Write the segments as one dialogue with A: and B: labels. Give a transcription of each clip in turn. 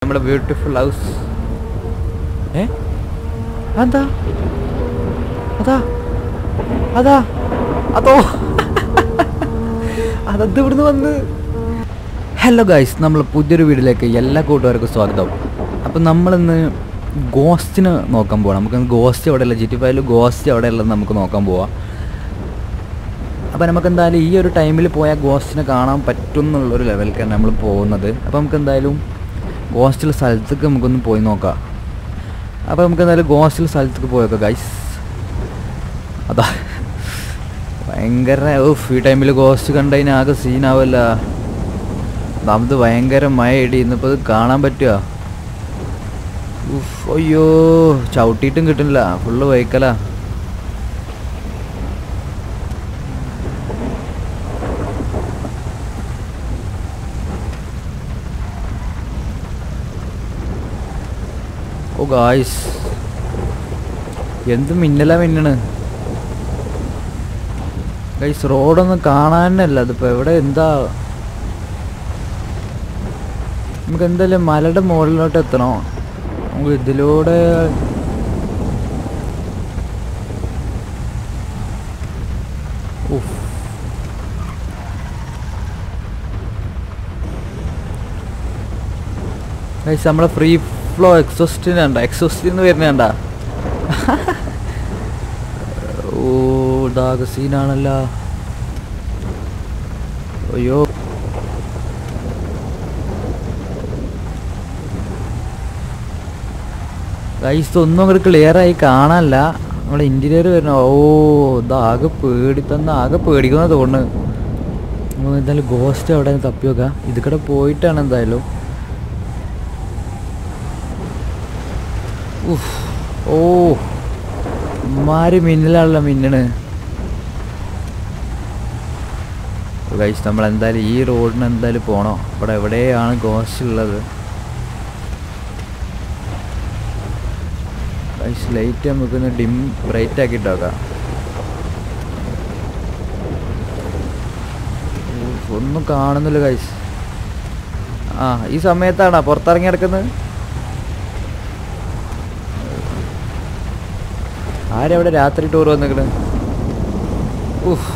A: നമ്മുടെ beautiful house ഏ അതാ അതാ അതാ അതോ അതത് ഇവിടുന്ന് വന്ന് ഹലോ ഗൈസ് നമ്മൾ പുതിയൊരു വീഡിയോയിലേക്ക് എല്ലാ കൂട്ടുകാർക്കും സ്വാഗതം അപ്പം നമ്മളിന്ന് ഗോസ്റ്റിന് നോക്കാൻ പോവാം നമുക്ക് ഗോസ്റ്റ് എവിടെയല്ല ജി ടി ഫൈവിൽ ഗോസ്റ്റ് എവിടെയുള്ളത് നമുക്ക് നോക്കാൻ പോവാം അപ്പോൾ നമുക്ക് എന്തായാലും ഈ ഒരു ടൈമിൽ പോയാൽ ഗോസ്റ്റിനെ കാണാൻ പറ്റും എന്നുള്ളൊരു ലെവലിലേക്കാണ് നമ്മൾ പോകുന്നത് അപ്പോൾ നമുക്ക് എന്തായാലും ഗോസ്റ്റിലെ സ്ഥലത്തേക്ക് നമുക്കൊന്ന് പോയി നോക്കാം അപ്പോൾ നമുക്ക് എന്തായാലും ഗോസ്റ്റിലെ സ്ഥലത്തേക്ക് പോയേക്കാം ഗൈസ് അതാ ഭയങ്കര ഓഫ് ഈ ടൈമിൽ ഗോസ്റ്റ് കണ്ടതിന് ആകെ സീനാവല്ല ഒന്നാമത് ഭയങ്കര മഴ ഇടി ഇന്നിപ്പോൾ ഇത് കാണാൻ പറ്റുക ഉഫ് അയ്യോ ചവിട്ടിയിട്ടും കിട്ടുന്നില്ല ഫുള്ള് വൈക്കലാ ഓ ഗായ്സ് എന്ത് മിന്നലാ മിന്നണ് ഗൈസ് റോഡൊന്നും കാണാനല്ല അതിപ്പോ എവിടെ എന്താ നമുക്ക് എന്തായാലും മലയുടെ മുകളിലോട്ട് എത്തണോ നമുക്ക് ഇതിലൂടെ ഉഫ്. ഗൈസ് നമ്മളെ ഫ്രീ ഫ്ലോ എക്സോസ്റ്റിന് കണ്ട എക്സോസ്റ്റിന്ന് വരുന്ന കണ്ട ഓ ഇതാകെ സീനാണല്ലോ അയ്യോ ഗൈസ് ഒന്നും അങ്ങോട്ട് ക്ലിയർ ആയി കാണാനല്ല നമ്മുടെ ഇന്റീരിയർ വരുന്ന ഓ ഇതാകെ പേടി തന്ന ആകെ പേടിക്കുന്ന തോന്നുന്നു നമ്മൾ എന്തായാലും ഗോസ്റ്റ് അവിടെ തപ്പി നോക്കാം ഇത് കൂടെ പോയിട്ടാണ് എന്തായാലും ഉഫ്. ഓ മാരി മിന്നലാണല്ലോ മിന്നണ് ഗൈസ് നമ്മൾ എന്തായാലും ഈ റോഡിന് എന്തായാലും പോണോ ഇവിടെ എവിടെയാണ് ഗോസ്റ്റ് ഉള്ളത് ഗൈസ് ലൈറ്റ് നമുക്കൊന്ന് ഡിം ബ്രൈറ്റ് ആക്കിയിട്ട് നോക്കാം ഉഫ്, ഒന്നും കാണുന്നില്ല ഗൈസ് ആ ഈ സമയത്താണോ പുറത്തിറങ്ങി കിടക്കുന്നത് ആരെവിടെ രാത്രി ടൂർ വന്നിക്കണ് ഉഫ്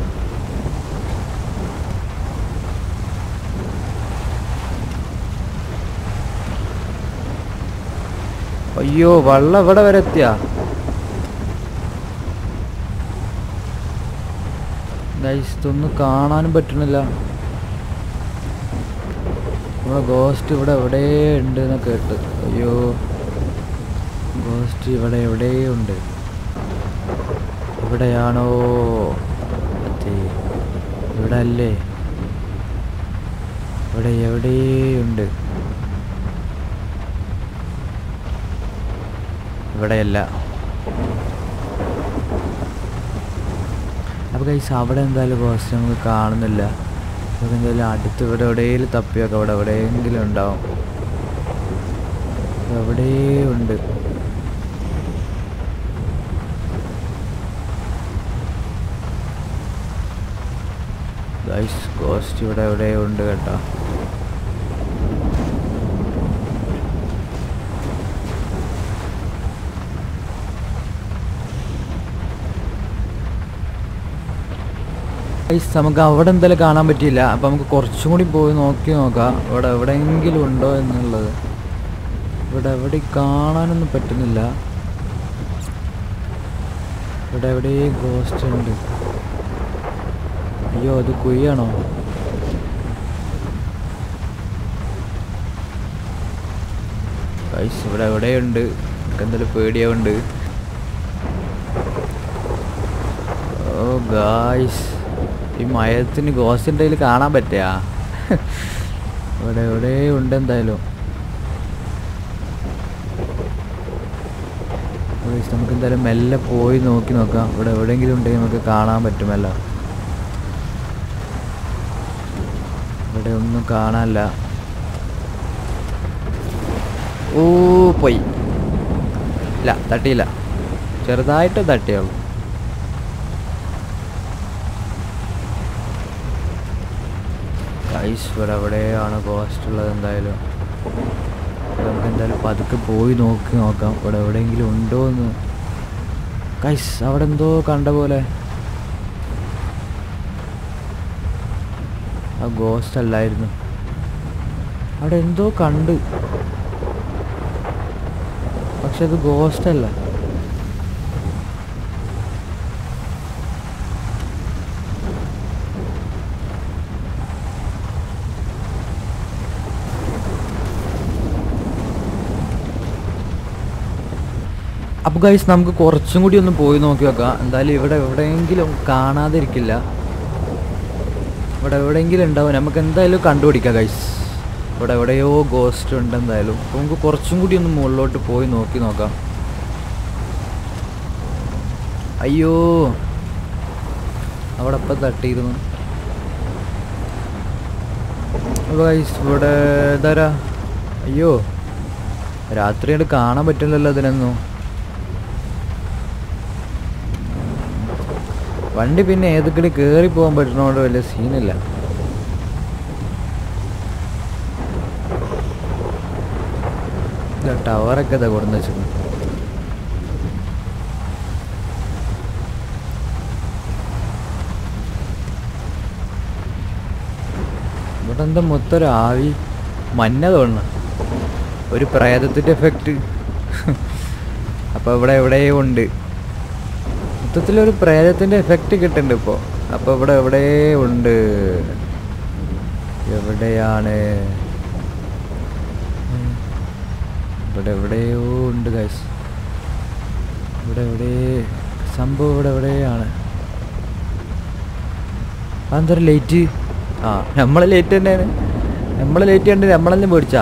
A: അയ്യോ വള്ളം ഇവിടെ വരെ എത്തിയാ ഗൈസ് ഇതൊന്നും കാണാനും പറ്റണില്ല നമ്മളെ ഗോസ്റ്റ് ഇവിടെ എവിടെ ഉണ്ട് എന്ന് കേട്ട് അയ്യോ ഗോസ്റ്റ് ഇവിടെ എവിടെയോ ഉണ്ട് എവിടെയാണോ അതെ ഇവിടെ അല്ലേ ഇവിടെ എവിടെയുണ്ട് ഇവിടെയല്ല അപ്പോൾ കൈസ് അവിടെ എന്തായാലും ഗോസ്റ്റ് നമുക്ക് കാണുന്നില്ല നമുക്ക് എന്തായാലും അടുത്ത് ഇവിടെ എവിടെയെങ്കിലും തപ്പിയൊക്കെ അവിടെ എവിടെയെങ്കിലും ഉണ്ടാവും എവിടെയും ഉണ്ട് ഗൈസ് ഗോസ്റ്റ് ഇവിടെ എവിടെയോ ഉണ്ട് കേട്ടോ ഗൈസ് നമുക്ക് അവിടെ എന്തായാലും കാണാൻ പറ്റിയില്ല അപ്പം നമുക്ക് കുറച്ചും കൂടി പോയി നോക്കി നോക്കാം ഇവിടെ എവിടെയെങ്കിലും ഉണ്ടോ എന്നുള്ളത് ഇവിടെ എവിടെ കാണാനൊന്നും പറ്റുന്നില്ല ഇവിടെ എവിടെയും ഗോസ്റ്റ് ഉണ്ട് അയ്യോ അത് കുയ്യാണോ ഗൈസ് ഇവിടെ എവിടെയുണ്ട് എനിക്ക് എന്തായാലും പേടിയാവുണ്ട് ഓ ഗായ്സ് ഈ മയത്തിന് ഗോസിൻ്റെ കയ്യിൽ കാണാൻ പറ്റിയാ ഇവിടെ എവിടെ ഉണ്ട് എന്തായാലും ഗൈസ് നമുക്ക് എന്തായാലും മെല്ലെ പോയി നോക്കി നോക്കാം ഇവിടെ എവിടെയെങ്കിലും ഉണ്ടെങ്കിൽ നമുക്ക് കാണാൻ പറ്റുമല്ലോ ഇവിടെ ഒന്നും കാണാനില്ല ഓ പോയി ഇല്ല തട്ടിയില്ല ചെറുതായിട്ട് തട്ടിയുള്ളൂ ഗൈസ് ഇവിടെ എവിടെയാണ് ഗോസ്റ്റ് ഉള്ളത് എന്തായാലും എന്തായാലും പതുക്കെ പോയി നോക്കി നോക്കാം ഇവിടെ എവിടെയെങ്കിലും ഉണ്ടോ എന്ന് കൈസ് അവിടെ എന്തോ കണ്ട പോലെ ആ ഗോസ്റ്റ് അല്ലായിരുന്നു അവിടെ എന്തോ കണ്ട് പക്ഷെ അത് ഗോസ്റ്റ് അല്ല അപ്പോൾ ഗൈസ് നമുക്ക് കുറച്ചും കൂടി ഒന്ന് പോയി നോക്കി നോക്കാം എന്തായാലും ഇവിടെ എവിടെയെങ്കിലും കാണാതിരിക്കില്ല ഇവിടെ എവിടെയെങ്കിലും ഉണ്ടാവും നമുക്ക് എന്തായാലും കണ്ടുപിടിക്കാം ഗൈസ് ഇവിടെ എവിടെയോ ഗോസ്റ്റ് ഉണ്ട് എന്തായാലും അപ്പോൾ നമുക്ക് കുറച്ചും കൂടി ഒന്ന് മുകളിലോട്ട് പോയി നോക്കി നോക്കാം അയ്യോ അവിടെ ഇപ്പം തട്ടിയിരുന്നു അപ്പോൾ ഗൈസ് ഇവിടെ ഇതാരാ അയ്യോ രാത്രിയായിട്ട് കാണാൻ പറ്റില്ലല്ലോ അതിനൊന്നും വണ്ടി പിന്നെ ഏതൊക്കെ കയറി പോകാൻ പറ്റുന്നതുകൊണ്ട് വലിയ സീനില്ല ടവറൊക്കെ ഇതാ കൊടുന്ന് വെച്ചിരുന്നു ഇവിടെ എന്താ മൊത്തം ഒരു ആവി മഞ്ഞ തോന്നണം ഒരു പ്രേതത്തിൻ്റെ എഫക്റ്റ് അപ്പോൾ ഇവിടെ എവിടെയോ ഉണ്ട് മൊത്തത്തിലൊരു പ്രേതത്തിൻ്റെ എഫക്റ്റ് കിട്ടുന്നുണ്ട് ഇപ്പോൾ അപ്പോൾ ഇവിടെ എവിടെ ഉണ്ട് എവിടെയാണ് ഉം. ഇവിടെ എവിടെയോ ഉണ്ട് ഗൈസ് ഇവിടെ എവിടെ സംഭവം ഇവിടെ എവിടെയാണ് അതെന്തൊരു ലേറ്റ് ആ നമ്മളെ ലേറ്റ് തന്നെയാണ് നമ്മളെ ലേറ്റ് കണ്ട് നമ്മളെല്ലാം പേടിച്ചാ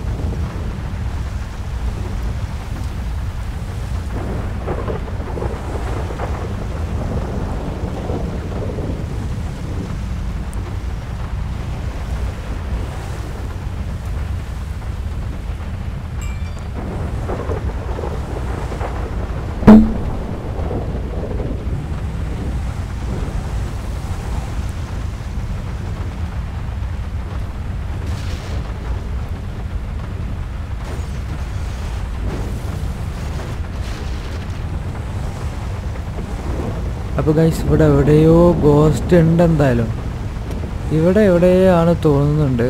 A: അപ്പോൾ ഗൈസ് ഇവിടെ എവിടെയോ ഗോസ്റ്റ് ഉണ്ട് എന്തായാലും ഇവിടെ എവിടെയാണ് തോന്നുന്നുണ്ട്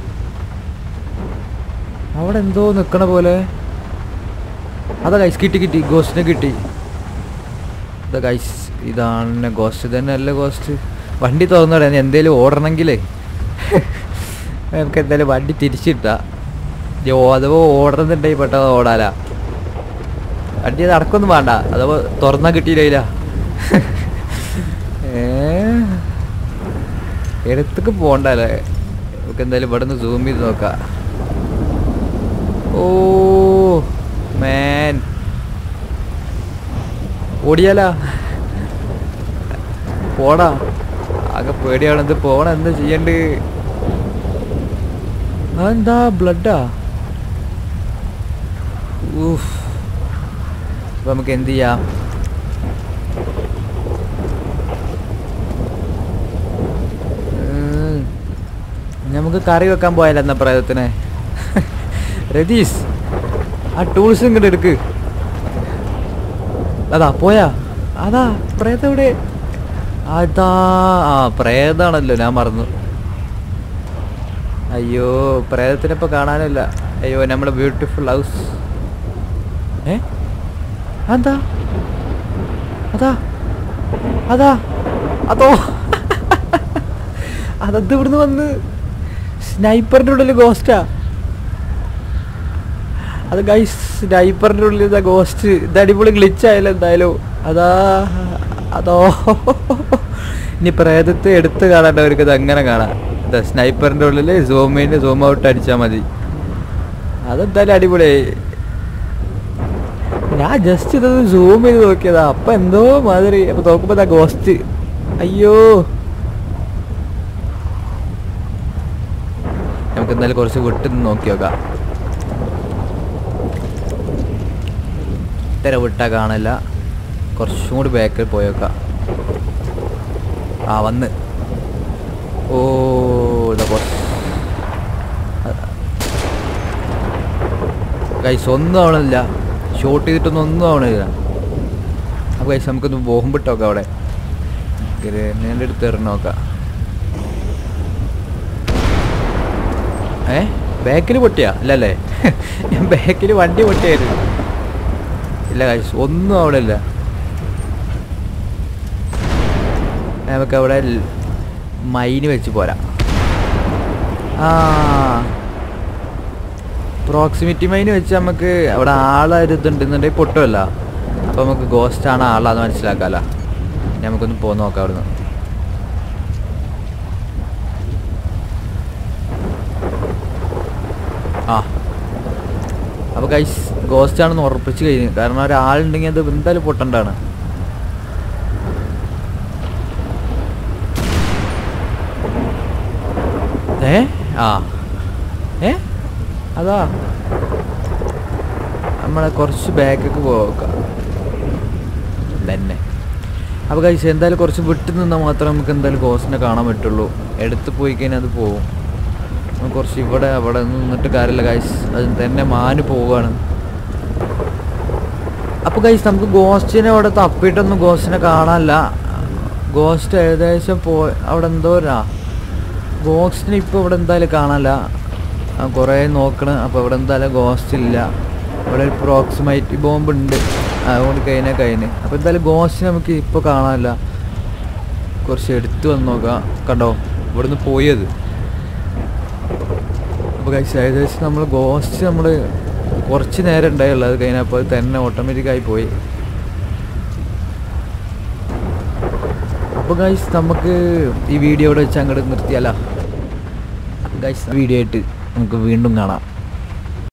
A: അവിടെ എന്തോ നിൽക്കണ പോലെ അതാ ഗൈസ് കിട്ടി കിട്ടി ഗോസ്റ്റിനെ കിട്ടി ഇതാ ഗൈസ് ഇതാണ് ഗോസ്റ്റ് തന്നെ അല്ല ഗോസ്റ്റ് വണ്ടി തുറന്നിടാ എന്തേലും ഓടണമെങ്കിലേ നമുക്ക് എന്തായാലും വണ്ടി തിരിച്ചിട്ടാ ഓ അഥവാ ഓടണമെന്നുണ്ടെങ്കിൽ പെട്ടെന്ന് ഓടാലാ വണ്ടി നടക്കൊന്നും വേണ്ട അഥവാ തുറന്നാ കിട്ടിയില്ല ഏ എടുത്തേക്ക് പോണ്ടല്ലേ നമുക്ക് എന്തായാലും ഇവിടെ നിന്ന് സൂം ചെയ്ത് നോക്കാം ഓ മാൻ ഓടിയാലാ പോടാ ആകെ പേടിയാണ് ഇത് പോണ എന്താ ചെയ്യണ്ട് അതെന്താ ബ്ലഡാ ഊഫ് അപ്പൊ നമുക്ക് എന്ത് ചെയ്യാം ഉം. നമുക്ക് കറി വെക്കാൻ പോയാലോ എന്നാ പ്രേതത്തിനെ രതീഷ് ആ ടൂൾസ് ഇങ്ങോട്ട് എടുക്ക് അതാ പോയാ അതാ പ്രേതം എവിടെ അതാ ആ പ്രേതാണല്ലോ ഞാൻ മറന്നു അയ്യോ പ്രേതത്തിനെ ഇപ്പൊ കാണാനില്ല അയ്യോ നമ്മുടെ ബ്യൂട്ടിഫുൾ ഹൗസ് ഏ അതാ അതാ അതാ അതോ അതത് ഇവിടുന്ന് വന്ന് സ്നൈപ്പറിന്റെ ഉള്ളിൽ ഗോസ്റ്റാ അത് ഗൈസ് സ്നൈപ്പറിന്റെ ഉള്ളിൽ ഇതാ ഗോസ്റ്റ് ഇത് അടിപൊളി ഗ്ലിച്ച് ആയാലും എന്തായാലും അതാ അതോ ഇനി പ്രേതത്തെ എടുത്ത് കാണേണ്ടവർക്ക് ഇത് അങ്ങനെ കാണാം ഇതാ സ്നൈപ്പറിന്റെ ഉള്ളിൽ സൂം ഇൻ സൂം ഔട്ട് അടിച്ചാൽ മതി അതെന്തായാലും അടിപൊളിയായി ഞാൻ ജസ്റ്റ് ഇതൊന്ന് സൂം ചെയ്ത് നോക്കിയതാ അപ്പൊ എന്തോ മാതിരി അപ്പൊ നോക്കുമ്പോ ദാ ഗോസ്റ്റ് അയ്യോ നമുക്ക് എന്തായാലും കുറച്ച് വിട്ട് നിന്ന് നോക്കി നോക്കാം ഇത്തര വിട്ടാ കാണില്ല കുറച്ചും കൂടി ബാക്കിൽ പോയേക്കാം ആ വന്ന് ഓ ഇതാ കൈസ് ഒന്നും ആവണില്ല ഷോട്ട് ചെയ്തിട്ടൊന്നും ഒന്നും ആവണില്ല അപ്പോൾ കൈസ് നമുക്കൊന്ന് ബോംബിട്ടോക്കാം അവിടെ ഗ്രനേഡ് എടുത്ത് എറിഞ്ഞ് നോക്കാം ഏ ബാക്കിൽ പൊട്ടിയാ അല്ലല്ലേ ഞാൻ ബാക്കിൽ വണ്ടി പൊട്ടിയായിരുന്നു ഇല്ല കൈസ് ഒന്നും അവിടെ ഇല്ല നമുക്ക് അവിടെ മൈന് വെച്ച് പോരാ ആ പ്രോക്സിമിറ്റി മൈന് വെച്ച് നമുക്ക് അവിടെ ആളൊരിതുണ്ടെന്നുണ്ടെങ്കിൽ പൊട്ടുമല്ല അപ്പോൾ നമുക്ക് ഗോസ്റ്റ് ആണ് ആളാന്ന് മനസ്സിലാക്കാമല്ലോ നമുക്കൊന്ന് പോന്ന് നോക്കാം അവിടുന്ന് ആ അപ്പോൾ കൈസ് ഗോസ്റ്റ് ആണെന്ന് ഉറപ്പിച്ച് കഴിഞ്ഞു കാരണം ഒരാളുണ്ടെങ്കിൽ അത് എന്തായാലും പൊട്ടണ്ടാണ് ഏ ആ ഏ അതാ നമ്മളെ കുറച്ച് ബാക്കൊക്കെ പോക്കാം തന്നെ അപ്പോൾ കഴിച്ച് എന്തായാലും കുറച്ച് വിട്ടു നിന്നാൽ മാത്രമേ നമുക്ക് എന്തായാലും ഗോസിനെ കാണാൻ പറ്റുള്ളൂ എടുത്ത് പോയി കഴിഞ്ഞാൽ അത് പോകും നമ്മൾ കുറച്ച് ഇവിടെ അവിടെ നിന്നിട്ട് കാര്യമില്ല ഗൈസ് അത് തന്നെ മാന് പോവുകയാണ് അപ്പോൾ ഗൈസ് നമുക്ക് ഗോസ്റ്റിനെ അവിടെ തപ്പിയിട്ടൊന്നും ഗോസ്റ്റിനെ കാണാനില്ല ഗോസ്റ്റ് ഏകദേശം പോ അവിടെ എന്തോ ആ ഗോസ്റ്റിനെ ഇപ്പോൾ ഇവിടെ എന്തായാലും കാണാനില്ല ആ, കുറേ നോക്കണ് അപ്പോൾ ഇവിടെ എന്തായാലും ഗോസ്റ്റ് ഇല്ല ഇവിടെ ഒരു പ്രോക്സിമൈറ്റ് ബോംബ് ഉണ്ട് അതുകൊണ്ട് കഴിഞ്ഞാൽ കഴിഞ്ഞ് അപ്പോൾ എന്തായാലും ഗോസ്റ്റ് നമുക്ക് ഇപ്പോൾ കാണാനില്ല കുറച്ച് എടുത്ത് വന്ന് നോക്കാം കണ്ടോ ഇവിടുന്ന് പോയത് അപ്പോൾ കഴിച്ച് ഏകദേശം നമ്മൾ ഗോസ്റ്റ് നമ്മൾ കുറച്ച് നേരം ഉണ്ടായുള്ളൂ അത് കഴിഞ്ഞപ്പോൾ അത് തന്നെ ഓട്ടോമാറ്റിക്കായി പോയി അപ്പോൾ ഗൈസ് നമുക്ക് ഈ വീഡിയോ ഇവിടെ വെച്ച് അങ്ങോട്ട് നിർത്തിയാലോ ഗൈസ് വീഡിയോ ആയിട്ട് നമുക്ക് വീണ്ടും കാണാം